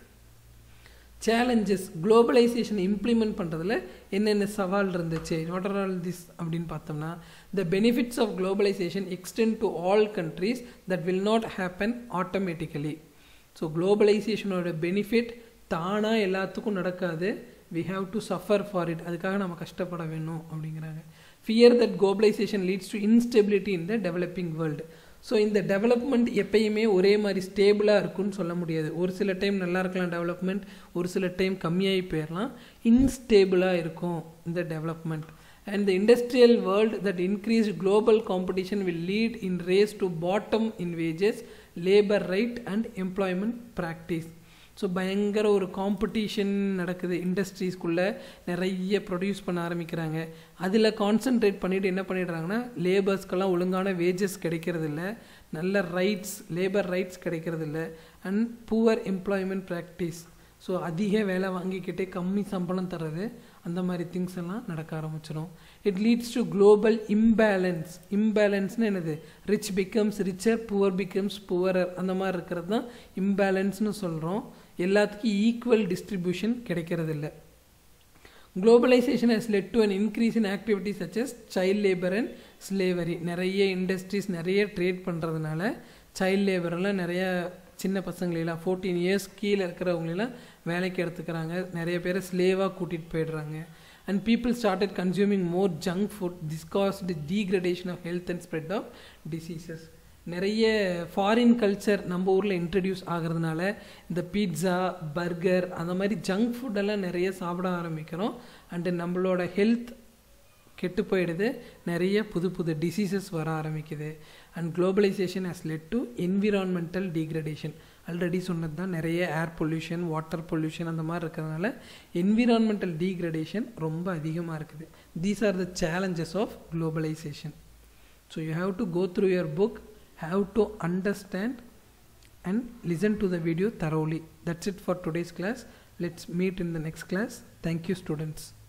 challenges globalisation implement பண்ணுறதுல என்னென்ன சவால் இருந்துச்சு வாட் ஆர் ஆல் திஸ் அப்படின்னு பார்த்தோம்னா the benefits of globalisation extent to all countries that will not happen automatically so குளோபலைசேஷனோட பெனிஃபிட் தானாக எல்லாத்துக்கும் நடக்காது we have to suffer for it அதுக்காக நம்ம கஷ்டப்பட வேணும் அப்படிங்கிறாங்க fear that globalisation leads to instability in the developing world so இந்த டெவலப்மெண்ட் எப்பயுமே ஒரே மாதிரி ஸ்டேபிளாக இருக்கும்னு சொல்ல முடியாது ஒரு சில டைம் நல்லா இருக்கலாம் டெவலப்மெண்ட் ஒரு சில டைம் கம்மியாகி போயிடலாம் இன்ஸ்டேபிளாக இருக்கும் இந்த development and the industrial world that increase global competition will lead in race to bottom in wages labour right and employment practice so பயங்கர ஒரு காம்படிஷன் நடக்குது இண்டஸ்ட்ரீஸ்குள்ளே நிறைய ப்ரொடியூஸ் பண்ண ஆரம்பிக்கிறாங்க அதில் கான்சென்ட்ரேட் பண்ணிவிட்டு என்ன பண்ணிடுறாங்கன்னா லேபர்ஸ்க்கெல்லாம் ஒழுங்கான வேஜஸ் கிடைக்கிறதில்ல நல்ல ரைட்ஸ் லேபர் ரைட்ஸ் கிடைக்கிறதில்ல and poor employment practice so அதிக வேலை வாங்கிக்கிட்டே கம்மி சம்பளம் தர்றது அந்த மாதிரி திங்ஸ் எல்லாம் நடக்க ஆரம்பிச்சிடும் it leads to global imbalance இம்பேலன்ஸ்னு என்னது rich becomes richer poor becomes poorer அந்த மாதிரி இருக்கிறது தான் இம்பேலன்ஸ்னு சொல்கிறோம் எல்லாத்துக்கும் ஈக்குவல் டிஸ்ட்ரிபியூஷன் கிடைக்கிறதில்ல globalisation has led to an increase in activities such as child labour and slavery நிறைய இண்டஸ்ட்ரீஸ் நிறைய ட்ரேட் பண்ணுறதுனால சைல்ட் லேபரெல்லாம் நிறைய சின்ன பசங்களெல்லாம் ஃபோர்டீன் இயர்ஸ் கீழே இருக்கிறவங்களெல்லாம் வேலைக்கு எடுத்துக்கிறாங்க நிறைய பேரை ஸ்லேவாக கூட்டிகிட்டு போயிடுறாங்க and people started consuming more junk food this cause the degradation of health and spread of diseases நிறைய ஃபாரின் கல்ச்சர் நம்ம ஊரில் இன்ட்ரடியூஸ் ஆகிறதுனால இந்த பீட்சா பர்கர் அந்த மாதிரி ஜங்க் ஃபுட்டெல்லாம் நிறைய சாப்பிட ஆரம்பிக்கிறோம் அண்டு நம்மளோட ஹெல்த் கெட்டு போயிடுது நிறைய புது புது டிசீசஸ் வர ஆரம்பிக்குது and globalisation has led to environmental degradation already சொன்னது தான் நிறைய ஏர் பொல்யூஷன் வாட்டர் பொல்யூஷன் அந்த மாதிரி இருக்கிறதுனால என்விரான்மெண்டல் டீக்ரடேஷன் ரொம்ப அதிகமாக இருக்குது these are the challenges of globalisation so you have to go through your book have to understand and listen to the video thoroughly that's it for today's class let's meet in the next class thank you students